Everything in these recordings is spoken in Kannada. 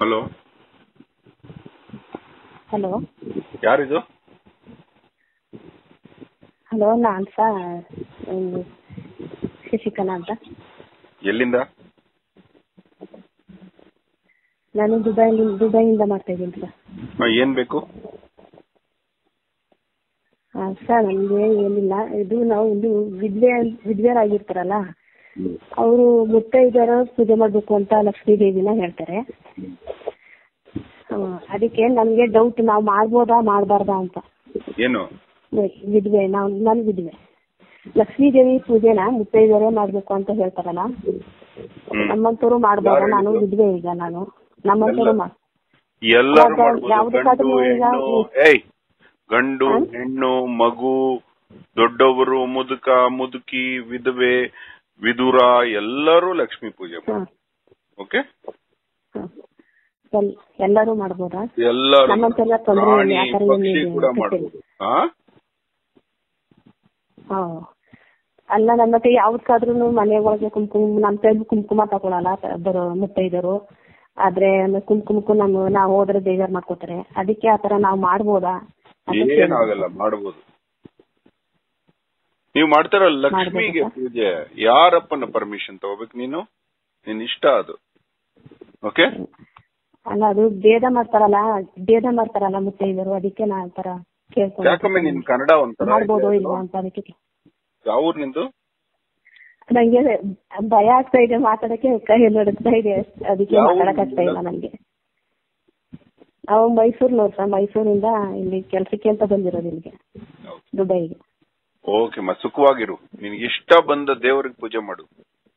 ಹಲೋ ಹಲೋ ಯಾರಿದು ಹಲೋ ನಾನು ಸಾ ಒಂದು ಶಶಿಕಲಾ ಅಂತ ಎಲ್ಲಿಂದ ನಾನು ದುಬೈಲಿ ದುಬೈಯಿಂದ ಮಾಡ್ತಾ ಇದ್ದೀನಿ ಸರ್ ಹಾ, ಏನ್ ಬೇಕು ಹಾಂ ಸರ್ ನಮಗೆ ಏನಿಲ್ಲ ಇದು ನಾವು ಒಂದು ವಿದ್ವೆ ವಿದ್ವೆರಾಗಿರ್ತಾರಲ್ಲ ಅವರು ಮುತ್ತೈದೆಯರ ಪೂಜೆ ಮಾಡಬೇಕು ಅಂತ ಲಕ್ಷ್ಮೀ ದೇವಿನ ಹೇಳ್ತಾರೆ ಹ್ಮ್, ಅದಕ್ಕೆ ನನಗೆ ಡೌಟ್ ನಾವು ಮಾಡ್ಬೋದಾ ಮಾಡಬಾರ್ದಾ ಅಂತ ಏನು ವಿದ್ವೆ ನಾವು ನಾನು ವಿದ್ವೆ ಲಕ್ಷ್ಮೀ ದೇವಿ ಪೂಜೆನ ಮುತ್ತೈದೆಯರೇ ಮಾಡಬೇಕು ಅಂತ ಹೇಳ್ತಾರಲ್ಲ ಹ್ಮ್. ನಮ್ಮಂತವ್ರು ಮಾಡ್ಬೋದಾ ಯಾರು ನಾನು ಹೇಳಿದ್ದು? ವಿದ್ವೆ ಈಗ ನಾನು ನಮ್ಮಂತವ್ರು ಎಲ್ಲ- ಮಾ ಎಲ್ಲರೂ ಅವಾಗ ಮಾಡ್ಬೋದು ಯಾವ್ದಕ್ಕಾದ್ರೂ ಗಂಡು ಈಗ ಹೆಣ್ಣು ಈ- ಏಯ್ ಗಂಡು ಹ? ಹೆಣ್ಣು ಮಗು ದೊಡ್ಡವರು ಮುದುಕ ಮುದುಕಿ ವಿಧವೆ ವಿದುರ ಎಲ್ಲರೂ ಲಕ್ಷ್ಮೀ ಪೂಜೆ ಹಾಂ ಓಕೆ ಹಾಂ ಎಲ್- ಎಲ್ಲರೂ ಮಾಡ್ಬೋದಾ ಎಲ್ಲರೂ ನಮ್ಮಂತೆಲ್ಲ ತೊಂದ್ರೆ ಪ್ರಾಣಿ ಇಲ್ಲ, ಆ ಥರ ಪಕ್ಷಿ ಏನಿದೆ ಕೂಡ ಅಂತ ಮಾಡ್ಬೋದು ಹಾ ಹಾಂ ಅಲ್ಲ ನಮ್ಮ ಮತ್ತೆ ಯಾವ್ದಕ್ಕಾದ್ರೂ ಮನೆ ಒಳಗೆ ಕುಂಕುಮ ನಮ್ಮ ಕೈಲಿ ಕುಂಕುಮ ತಗೊಳಲ್ಲ ತ- ಬರೋ ಮುತ್ತೈದರು ಆದ್ರೆ ಆಮೇಲೆ ಕುಂಕುಮಕ್ಕೂ ನಮ್ಮ ನಾವು ಹೋದ್ರೆ ಬೇಜಾರ್ ಮಾಡ್ಕೋತಾರೆ ಅದಕ್ಕೆ ಆ ಥರ ನಾವು ಮಾಡ್ಬೋದಾ ಅಂತ ಕೇಳಿದೆ. ಏನಾಗಲ್ಲ ಮಾಡ್ಬೋದು ನೀವು ಮಾಡ್ತಾರ ಲಕ್ಷ್ಮಿಗೆ ಮಾಡ್ಬೋದಾ? ಪೂಜೆ ಯಾರಪ್ಪನ ಪರ್ಮಿಷನ್ ತಗೋಬೇಕು ನೀನು ನಿನ್ ಇಷ್ಟ ಅದು ಓಕೆ ಅಲ್ಲ ಅದು ಭೇದ ಮಾಡ್ತಾರಲ್ಲ ಭೇದ ಮಾಡ್ತಾರಲ್ಲ ಮುತ್ತೈದರು ಅದಕ್ಕೆ ನಾ ಆ ಥರ ಯಾಕಮ್ಮೆ ನಿನ್ ಕೇಳ್ಕೊಂಡು ಕನ್ನಡ ಒಂಥರ ಮಾಡ್ಬೋದೋ ಇದೆ ಇಲ್ವಾ ಅಲ್ವಾ? ಅಂತ ಅದಕ್ಕೆ ಕೇ- ಯಾವ ಊರ್ ನಿಂದು ನಂಗೆ ಭಯ ಆಗ್ತಾ ಇದೆ ಮಾತಾಡಕ್ಕೆ ಕೈ ನಡುಗ್ತಾ ಇದೆ ಅದಕ್ಕೆ ಯಾವ ಮಾತಾಡಕ್ ಆಗ್ತಾ ಇಲ್ಲ ಊರಿಂದ? ನನ್ಗೆ ನಾವು ಮೈಸೂರ್ನವ್ರು ಸರ್ ಮೈಸೂರಿಂದ ಇಲ್ಲಿ ಕೆಲ್ಸಕ್ಕೆ ಅಂತ ಬಂದಿರೋದು ಇಲ್ಲಿಗೆ ದುಬೈಗೆ ಓಕೆ ಮ ಸುಖವಾಗಿರು ನಿನ್ಗೆ ಇಷ್ಟ ಬಂದ ದೇವರಿಗೆ ಪೂಜೆ ಮಾಡು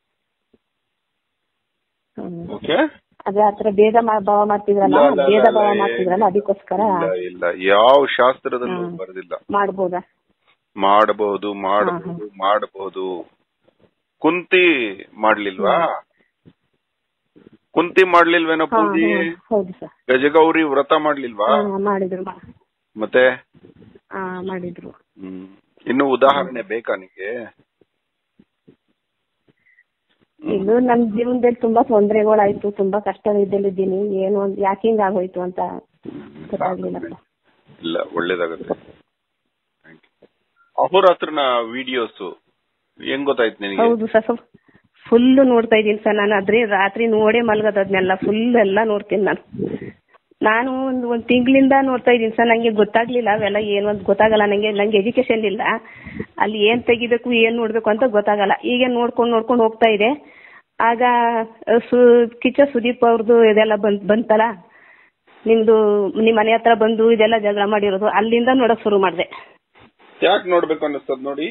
ಹ್ಮ್. ಓಕೆ ಅದೇ ಆತರ ಭೇದ ಮಾ- ಭಾವ ಮಾಡ್ತಿದ್ರಲ್ಲ ಇಲ್ಲ, ಇಲ್ಲ, ಭೇದ ಇಲ್ಲ, ಭಾವ ಇಲ್ಲ, ಮಾಡ್ತಿದ್ರಲ್ಲ ಅದಕ್ಕೋಸ್ಕರ ಇಲ್ಲ ಇಲ್ಲ ಯಾವ ಶಾಸ್ತ್ರದಲ್ಲೂ ಹ್ಮ್. ಬರೆದಿಲ್ಲ ಮಾಡ್ಬೋದಾ ಮಾಡಬಹುದು ಮಾಡಬಹುದು ಮಾಡಬಹುದು ಕುಂತಿ ಮಾಡ್ಲಿಲ್ವಾ ಕುಂತಿ ಮಾಡ್ಲಿಲ್ವೇನೋ ಹಾ ಪೂಜೆ ಹಾ, ಹೌದು ಸರ್ ಗಜಗೌರಿ ವ್ರತ ಮಾಡ್ಲಿಲ್ವಾ ಹಾ ಮಾಡಿದ್ರು ಮಾ- ಮತ್ತೆ ಹಾ ಮಾಡಿದ್ರು ಹ್ಮ್ ಇನ್ನು ಉದಾಹರಣೆ ಬೇಕಾ ನಿಂಗೆ ಇನ್ನು ನನ್ ಜೀವನದಲ್ಲಿ ತುಂಬಾ ತೊಂದರೆಗಳಾಯ್ತು ತುಂಬಾ ಕಷ್ಟದಲ್ಲಿದ್ದೀನಿ ಏನು ಒಂದ್ ಯಾಕೆ ಹಿಂಗ್ ಆಗೋಯ್ತು ಅಂತ ಗೊತ್ತಾಗ್ಲಿಲ್ಲ ಸರ್ ಇಲ್ಲ ಒಳ್ಳೇದಾಗತ್ತೆ ಅಹೋರಾತ್ರನ ವಿಡಿಯೋಸ್ ಹೆಂಗ್ ಗೊತ್ತಾಯ್ತು ನಿನಗೆ ಹೌದು ಸರ್ ಫುಲ್ ನೋಡ್ತಾ ಇದ್ದೀನಿ ಸರ್ ನಾನು ಅದ್ರಿ ರಾತ್ರಿ ನೋಡೇ ಮಲ್ಗೋದನ್ನೆಲ್ಲ ಫುಲ್ ಎಲ್ಲ ನೋಡ್ತೀನಿ ನಾನು ನಾನು ಒಂದು ಒಂದು ತಿಂಗಳಿಂದ ನೋಡ್ತಾ ಇದ್ದೀನಿ ಸರ್ ನನಗೆ ಗೊತ್ತಾಗ್ಲಿಲ್ಲ ಅವೆಲ್ಲ ಏನು ಅಂತ ಗೊತ್ತಾಗಲ್ಲ ನನಗೆ ನಂಗೆ ಎಜುಕೇಶನ್ ಇಲ್ಲ ಅಲ್ಲಿ ಏನು ತೆಗಿಬೇಕು ಏನು ನೋಡಬೇಕು ಅಂತ ಗೊತ್ತಾಗಲ್ಲ ಈಗ ನೋಡ್ಕೊಂಡು ನೋಡ್ಕೊಂಡು ಹೋಗ್ತಾ ಇದೆ ಆಗ ಸು ಕಿಚ್ಚ ಸುದೀಪ್ ಅವ್ರದ್ದು ಇದೆಲ್ಲ ಬಂತ್ ಬಂತಲ್ಲ ನಿಮ್ದು ನಿಮ್ಮ ಮನೆ ಹತ್ರ ಬಂದು ಇದೆಲ್ಲ ಜಗಳ ಮಾಡಿರೋದು ಅಲ್ಲಿಂದ ನೋಡಕ್ ಶುರು ಮಾಡಿದೆ ಯಾಕೆ ನೋಡ್ಬೇಕು ಅನ್ನಿಸ್ತದ ನೋಡಿ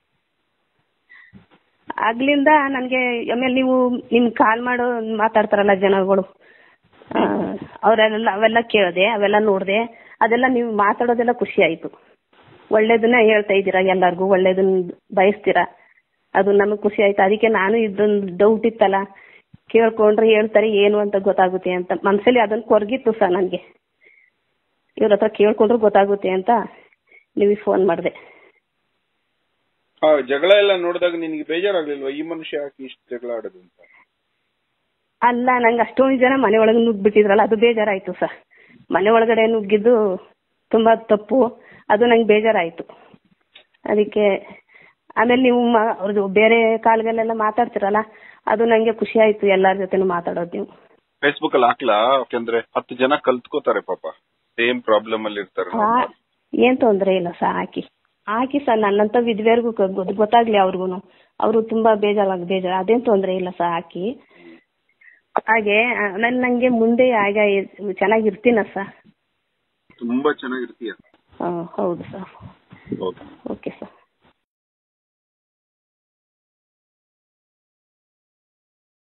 ಆಗ್ಲಿಂದ ನನಗೆ ಆಮೇಲೆ ನೀವು ನಿಮ್ ಕಾಲ್ ಮಾಡೋ ಮಾತಾಡ್ತಾರಲ್ಲ ಜನಗಳು ಆ, ಅವರೆಲ್ಲ ಅವೆಲ್ಲ ಕೇಳಿದೆ ಅವೆಲ್ಲ ನೋಡಿದೆ ಅದೆಲ್ಲ ನೀವು ಮಾತಾಡೋದೆಲ್ಲ ಖುಷಿ ಆಯ್ತು ಒಳ್ಳೇದನ್ನ ಹೇಳ್ತಾ ಇದ್ದೀರಾ ಎಲ್ಲರಿಗೂ ಒಳ್ಳೇದನ್ನ ಬಯಸ್ತೀರಾ ಅದು ನಮಗೆ ಖುಷಿ ಆಯ್ತು ಅದಕ್ಕೆ ನಾನು ಇದೊಂದು ಡೌಟ್ ಇತ್ತಲ್ಲ ಕೇಳ್ಕೊಂಡ್ರೆ ಹೇಳ್ತಾರೆ ಏನು ಅಂತ ಗೊತ್ತಾಗುತ್ತೆ ಅಂತ ಮನಸ್ಸಲ್ಲಿ ಅದನ್ನ ಕೊರಗಿತ್ತು ಸರ್ ನನಗೆ ಇವ್ರ ಹತ್ರ ಕೇಳ್ಕೊಂಡ್ರೆ ಗೊತ್ತಾಗುತ್ತೆ ಅಂತ ನಿಮಗೆ ಫೋನ್ ಮಾಡಿದೆ ಆ ಜಗಳ ಎಲ್ಲ ನೋಡಿದಾಗ ನಿನಗೆ ಬೇಜಾರಾಗ್ಲಿಲ್ವಾ ಈ ಮನುಷ್ಯ ಯಾಕೆ ಇಷ್ಟು ಜಗಳ ಆಡೋದು ಅಂತ ಅಲ್ಲ ನಂಗೆ ಅಷ್ಟೊಂದು ಜನ ಮನೆ ಒಳಗೆ ನುಗ್ಗಿಬಿಟ್ಟಿದ್ರಲ್ಲ ಅದು ಬೇಜಾರಾಯ್ತು ಸರ್ ಮನೆ ಒಳಗಡೆ ನುಗ್ಗಿದ್ದು ತುಂಬಾ ತಪ್ಪು ಅದು ನಂಗೆ ಬೇಜಾರಾಯ್ತು ಅದಕ್ಕೆ ಆಮೇಲೆ ನೀವು ಮ- ಅವ್ರದ್ದು ಬೇರೆ ಕಾಲ್ಗಳೆಲ್ಲ ಮಾತಾಡ್ತಿರಲ್ಲ ಅದು ನಂಗೆ ಖುಷಿ ಆಯ್ತು ಎಲ್ಲರ ಜೊತೆನೂ ಮಾತಾಡೋದು ನೀವು ಫೇಸ್ಬುಕ್ ಅಲ್ಲಿ ಹಾಕ್ಲಾ ಯಾಕಂದ್ರೆ ಹತ್ತು ಜನ ಕಲ್ತ್ಕೋತಾರೆ ಪಾಪ ಸೇಮ್ ಪ್ರಾಬ್ಲಮ್ ಅಲ್ಲಿ ಇರ್ತಾರೆ ಆ, ಏನ್ ತೊಂದ್ರೆ ಇಲ್ಲ ಸರ್ ಹಾಕಿ ಹಾಕಿ ಸರ್ ನನ್ನಂತ ವಿದ್ವೆರ್ಗೂ ಗೊತ್ತಾಗ್ಲಿ ಅವ್ರಿಗೂ ಅವರು ತುಂಬಾ ಬೇಜಾರಾಗಿ ಬೇಜಾರು ಅದೇನ್ ತೊಂದ್ರೆ ಇಲ್ಲ ಸರ್ ಹಾಕಿ ಹಾಗೆ ಆಮೇಲೆ ನಂಗೆ ಮುಂದೆ ಆಗ ಚೆನ್ನಾಗಿರ್ತೀನ ಸರ್ ತುಂಬಾ ಚೆನ್ನಾಗಿರ್ತೀಯ ಹೌದು ಸರ್ ಓಕೆ